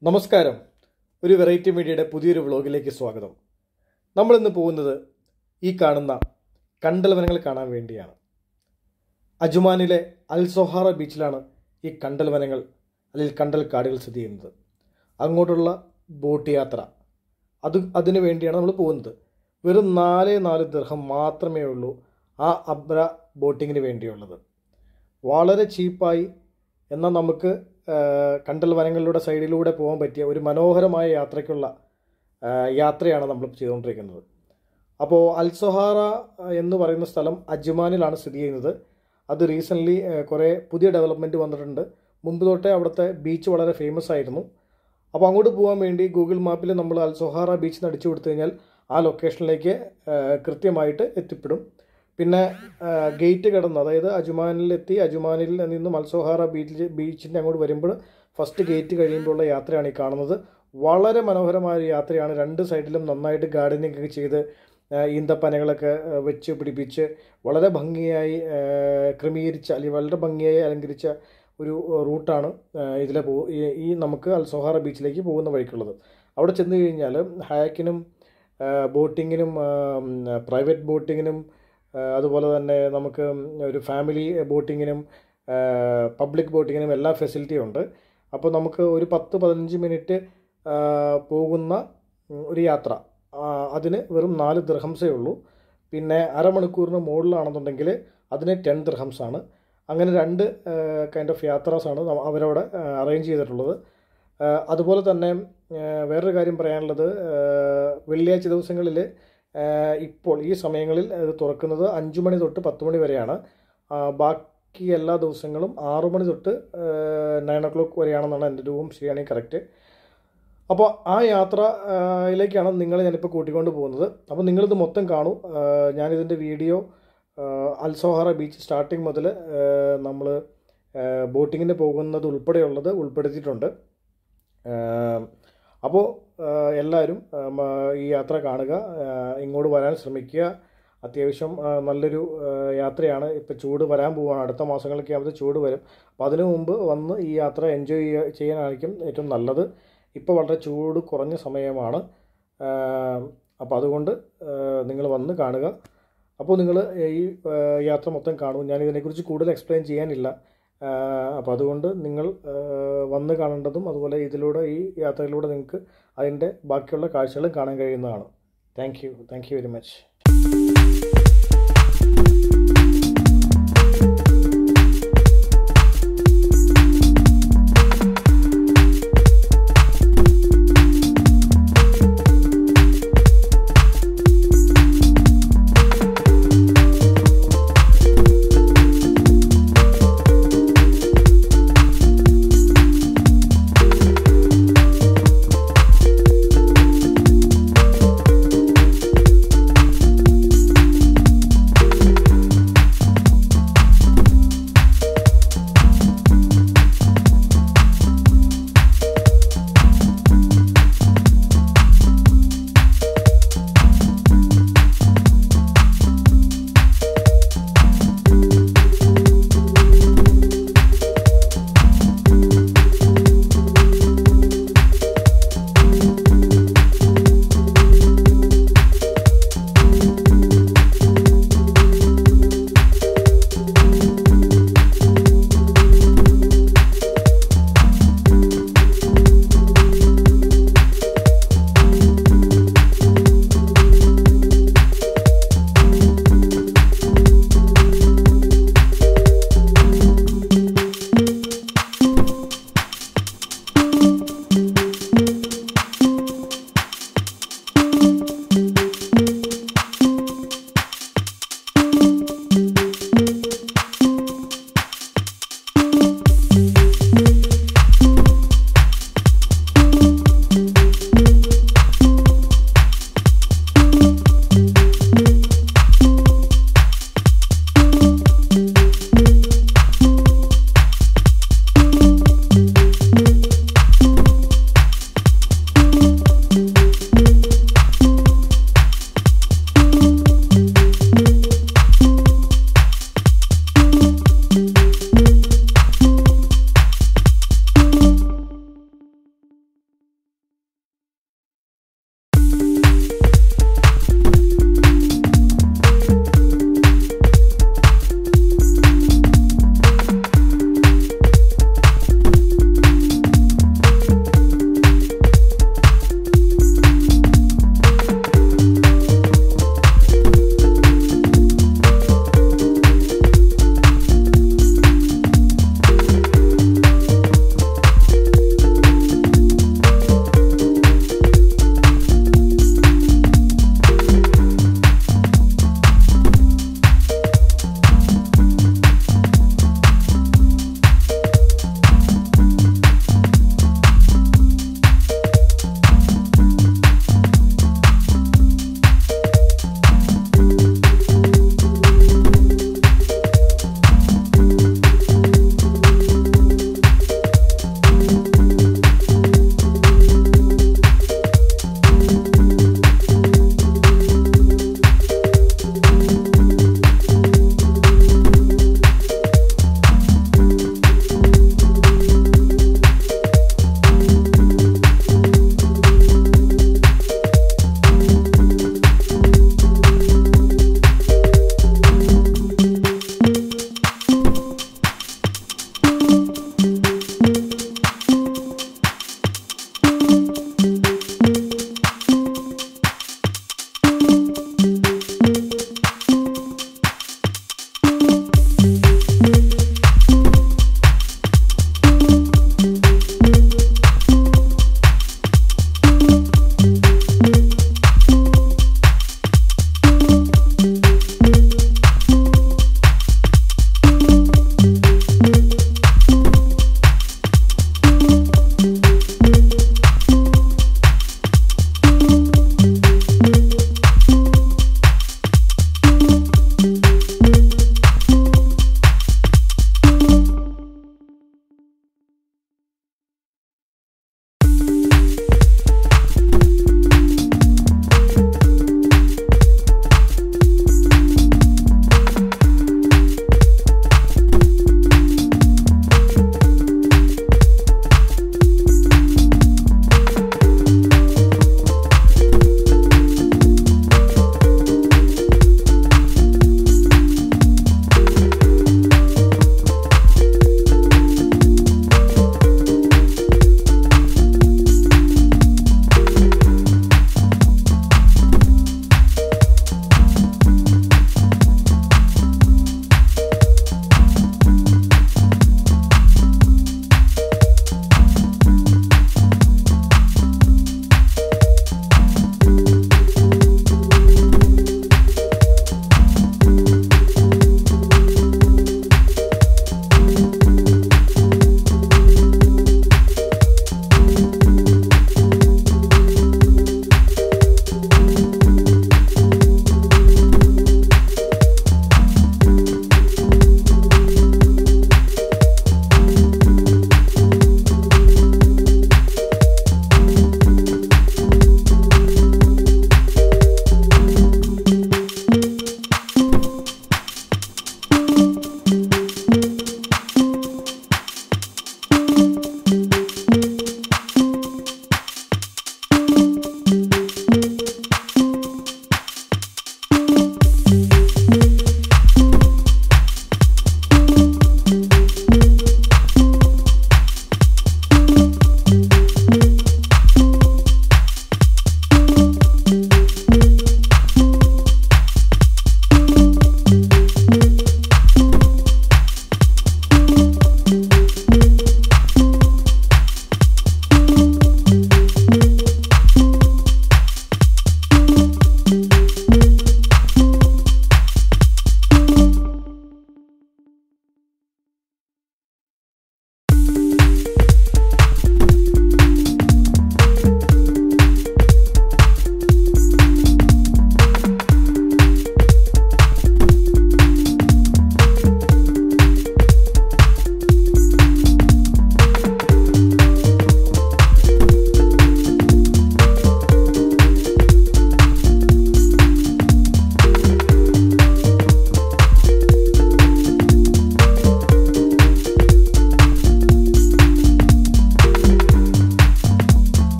നമസ്കാരം ഒരു വെറൈറ്റി മീഡിയയുടെ പുതിയൊരു വ്ളോഗിലേക്ക് സ്വാഗതം നമ്മളിന്ന് പോകുന്നത് ഈ കാണുന്ന കണ്ടൽ വനങ്ങൾ കാണാൻ വേണ്ടിയാണ് അജുമാനിലെ അൽ സൊഹാറ ബീച്ചിലാണ് ഈ കണ്ടൽ വനങ്ങൾ അല്ലെങ്കിൽ കണ്ടൽ കാടുകൾ സ്ഥിതി ചെയ്യുന്നത് അങ്ങോട്ടുള്ള ബോട്ട് യാത്ര അത് അതിനു വേണ്ടിയാണ് നമ്മൾ പോകുന്നത് വെറും നാല് നാല് ദീർഘം മാത്രമേ ഉള്ളൂ ആ അബ്ര ബോട്ടിങ്ങിന് വേണ്ടിയുള്ളത് വളരെ ചീപ്പായി എന്നാൽ നമുക്ക് ആ, കണ്ടൽ വനങ്ങളുടെ സൈഡിലൂടെ പോകാൻ പറ്റിയ ഒരു മനോഹരമായ യാത്രയ്ക്കുള്ള ആ, യാത്രയാണ് നമ്മൾ ചെയ്തുകൊണ്ടിരിക്കുന്നത് അപ്പോൾ അൽസൊഹാറ എന്ന് പറയുന്ന സ്ഥലം അജ്മാനിലാണ് സ്ഥിതി ചെയ്യുന്നത് അത് റീസെൻ്റ്ലി കുറേ പുതിയ ഡെവലപ്മെൻറ്റ് വന്നിട്ടുണ്ട് മുമ്പ് തൊട്ടേ അവിടുത്തെ ബീച്ച് വളരെ ഫേമസ് ആയിരുന്നു അപ്പോൾ അങ്ങോട്ട് പോകാൻ വേണ്ടി ഗൂഗിൾ മാപ്പിൽ നമ്മൾ അൽസൊഹാറ ബീച്ച് എന്ന് അടിച്ചു കൊടുത്തു കഴിഞ്ഞാൽ ആ ലൊക്കേഷനിലേക്ക് ആ, കൃത്യമായിട്ട് എത്തിപ്പെടും പിന്നെ ഗേറ്റ് കടന്ന് അതായത് അജുമാനിലെത്തി അജുമാനിൽ നിന്ന് മൽസോഹാറ ബീച്ച് ബീച്ചിൻ്റെ അങ്ങോട്ട് വരുമ്പോൾ ഫസ്റ്റ് ഗേറ്റ് കഴിയുമ്പോഴുള്ള യാത്രയാണ് ഈ കാണുന്നത് വളരെ മനോഹരമായ ഒരു യാത്രയാണ് രണ്ട് സൈഡിലും നന്നായിട്ട് ഗാർഡനിങ് ഒക്കെ ചെയ്ത് ആ, ഈന്തപ്പനകളൊക്കെ ആ, വെച്ച് പിടിപ്പിച്ച് വളരെ ഭംഗിയായി ആ, ക്രമീകരിച്ച അല്ലെങ്കിൽ വളരെ ഭംഗിയായി അലങ്കരിച്ച ഒരു റൂട്ടാണ് ഇതിലെ പോ ഈ- ഈ നമുക്ക് അൽസോഹാറ ബീച്ചിലേക്ക് പോകുന്ന വഴിക്കുള്ളത് അവിടെ ചെന്ന് കഴിഞ്ഞാൽ ഹയാക്കിനും ബോട്ടിങ്ങിനും പ്രൈവറ്റ് ബോട്ടിങ്ങിനും ആ, അതുപോലെ തന്നെ നമുക്ക് ഒരു ഫാമിലി ബോട്ടിങ്ങിനും പബ്ലിക് ബോട്ടിങ്ങിനും എല്ലാ ഫെസിലിറ്റിയും ഉണ്ട് അപ്പോൾ നമുക്ക് ഒരു പത്ത് പതിനഞ്ച് മിനിറ്റ് ആ, പോകുന്ന ഉം, ഒരു യാത്ര ആ, അതിന് വെറും നാല് ദൃഹംസേ ഉള്ളൂ പിന്നെ അരമണിക്കൂറിന് മുകളിലാണെന്നുണ്ടെങ്കിൽ അതിന് ടെൻ ദൃഹംസ് ആണ് അങ്ങനെ രണ്ട് കൈൻഡ് ഓഫ് യാത്രാസാണ് നമ്മ- അവരവിടെ അറേഞ്ച് ചെയ്തിട്ടുള്ളത് ആ, അതുപോലെ തന്നെ ആ, വേറൊരു കാര്യം പറയാനുള്ളത് ആ, വെള്ളിയാഴ്ച ദിവസങ്ങളിൽ ഇപ്പോൾ ഈ സമയങ്ങളിൽ ഇത് തുറക്കുന്നത് അഞ്ച് മണി തൊട്ട് പത്ത് മണി വരെയാണ് ആ, ബാക്കി എല്ലാ ദിവസങ്ങളും ആറു മണി തൊട്ട് നയൻ ഒ ക്ലോക്ക് വരെയാണെന്നാണ് എൻ്റെ രൂപം ശരിയാണെങ്കിൽ കറക്റ്റ് അപ്പോൾ ആ യാത്രയിലേക്കാണ് നിങ്ങളെ ഞാനിപ്പോൾ കൂട്ടിക്കൊണ്ട് പോകുന്നത് അപ്പോൾ നിങ്ങളിത് മൊത്തം കാണൂ ആ, ഞാനിതിൻ്റെ വീഡിയോ അൽസോഹറ ബീച്ച് സ്റ്റാർട്ടിങ് മുതൽ നമ്മൾ ബോട്ടിങ്ങിന് പോകുന്നത് ഉൾപ്പെടെയുള്ളത് ഉൾപ്പെടുത്തിയിട്ടുണ്ട് അപ്പോൾ എല്ലാവരും ആ, മ- ഈ യാത്ര കാണുക ആ, ഇങ്ങോട്ട് വരാൻ ശ്രമിക്കുക അത്യാവശ്യം ആ, നല്ലൊരു ആ, യാത്രയാണ് ഇപ്പോൾ ചൂട് വരാൻ പോവുകയാണ് അടുത്ത മാസങ്ങളൊക്കെ ആകുമ്പോൾ ചൂട് വരും അപ്പോൾ അതിനു മുമ്പ് വന്ന് ഈ യാത്ര എൻജോയ് ചെയ്യുക ചെയ്യാനായിരിക്കും ഏറ്റവും നല്ലത് ഇപ്പോൾ വളരെ ചൂട് കുറഞ്ഞ സമയമാണ് അപ്പോൾ അതുകൊണ്ട് നിങ്ങൾ വന്ന് കാണുക അപ്പോൾ നിങ്ങൾ ഈ ആ, യാത്ര മൊത്തം കാണും ഞാൻ ഇതിനെക്കുറിച്ച് കൂടുതൽ എക്സ്പ്ലെയിൻ ചെയ്യാനില്ല അപ്പോൾ അതുകൊണ്ട് നിങ്ങൾ ആ, വന്ന് കാണേണ്ടതും അതുപോലെ ഇതിലൂടെ ഈ യാത്രയിലൂടെ നിങ്ങൾക്ക് അതിൻ്റെ ബാക്കിയുള്ള കാഴ്ചകളും കാണാൻ കഴിയുന്നതാണ് thank you thank you very much